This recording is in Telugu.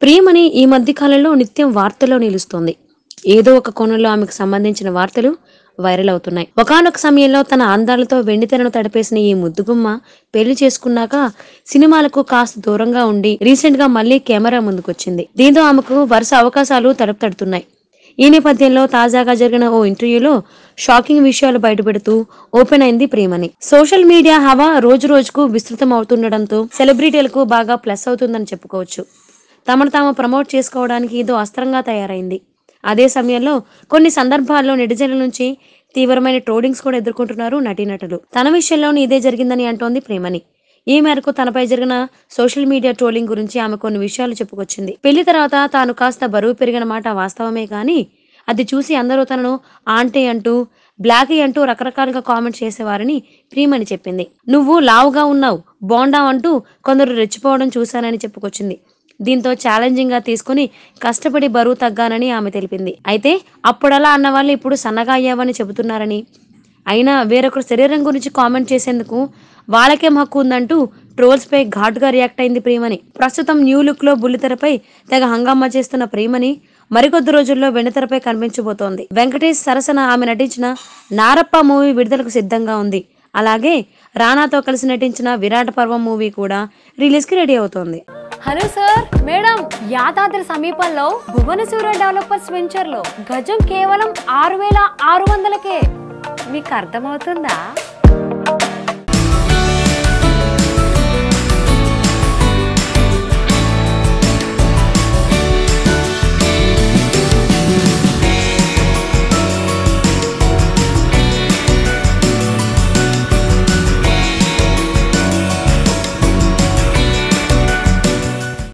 ప్రియమణి ఈ మధ్య కాలంలో నిత్యం వార్తల్లో నిలుస్తోంది ఏదో ఒక కోణంలో ఆమెకు సంబంధించిన వార్తలు వైరల్ అవుతున్నాయి ఒకానొక సమయంలో తన అందాలతో వెండితెరను తడిపేసిన ఈ ముద్దుగుమ్మ పెళ్లి చేసుకున్నాక సినిమాలకు కాస్త దూరంగా ఉండి రీసెంట్ గా మళ్లీ కెమెరా ముందుకొచ్చింది దీంతో ఆమెకు వరుస అవకాశాలు తలుపు తడుతున్నాయి ఈ నేపథ్యంలో తాజాగా జరిగిన ఓ ఇంటర్వ్యూలో షాకింగ్ విషయాలు బయటపెడుతూ ఓపెన్ అయింది ప్రియమణి సోషల్ మీడియా హవా రోజు రోజుకు విస్తృతం అవుతుండటంతో సెలబ్రిటీలకు బాగా ప్లస్ అవుతుందని చెప్పుకోవచ్చు తమను తాము ప్రమోట్ చేసుకోవడానికి ఇదో అస్త్రంగా తయారైంది అదే సమయంలో కొన్ని సందర్భాల్లో నెటిజన్ల నుంచి తీవ్రమైన ట్రోలింగ్స్ కూడా ఎదుర్కొంటున్నారు నటీనటులు తన విషయంలోనూ ఇదే జరిగిందని అంటోంది ప్రేమని ఈ మేరకు తనపై జరిగిన సోషల్ మీడియా ట్రోలింగ్ గురించి ఆమె కొన్ని విషయాలు చెప్పుకొచ్చింది పెళ్లి తర్వాత తాను కాస్త బరువు పెరిగిన మాట వాస్తవమే కానీ అది చూసి అందరూ తనను ఆంటీ అంటూ బ్లాకీ అంటూ రకరకాలుగా కామెంట్ చేసేవారని ప్రియమని చెప్పింది నువ్వు లావుగా ఉన్నావు బోండా అంటూ కొందరు రెచ్చిపోవడం చూశానని చెప్పుకొచ్చింది దీంతో ఛాలెంజింగ్ గా తీసుకుని కష్టపడి బరువు తగ్గానని ఆమె తెలిపింది అయితే అప్పుడలా అన్న వాళ్ళు ఇప్పుడు సన్నగా అయ్యావని చెబుతున్నారని అయినా వేరొకరి శరీరం గురించి కామెంట్ చేసేందుకు వాళ్ళకేం హక్కు ఉందంటూ ట్రోల్స్ పై ఘాటుగా రియాక్ట్ అయింది ప్రియమణి ప్రస్తుతం న్యూ లుక్ లో బుల్లితెరపై తెగ హంగామా చేస్తున్న ప్రియమణి మరికొద్ది రోజుల్లో వెండితెరపై కనిపించబోతోంది వెంకటేష్ సరసన ఆమె నటించిన నారప్ప మూవీ విడుదలకు సిద్ధంగా ఉంది అలాగే రానాతో కలిసి నటించిన విరాట పర్వం మూవీ కూడా రిలీజ్ కి రెడీ అవుతోంది హలో సార్ మేడం యాదాద్రి సమీపంలో భువనసూర డెవలపర్స్ వెంచర్ లో గజం కేవలం ఆరు వేల ఆరు వందలకే మీకు అర్థమవుతుందా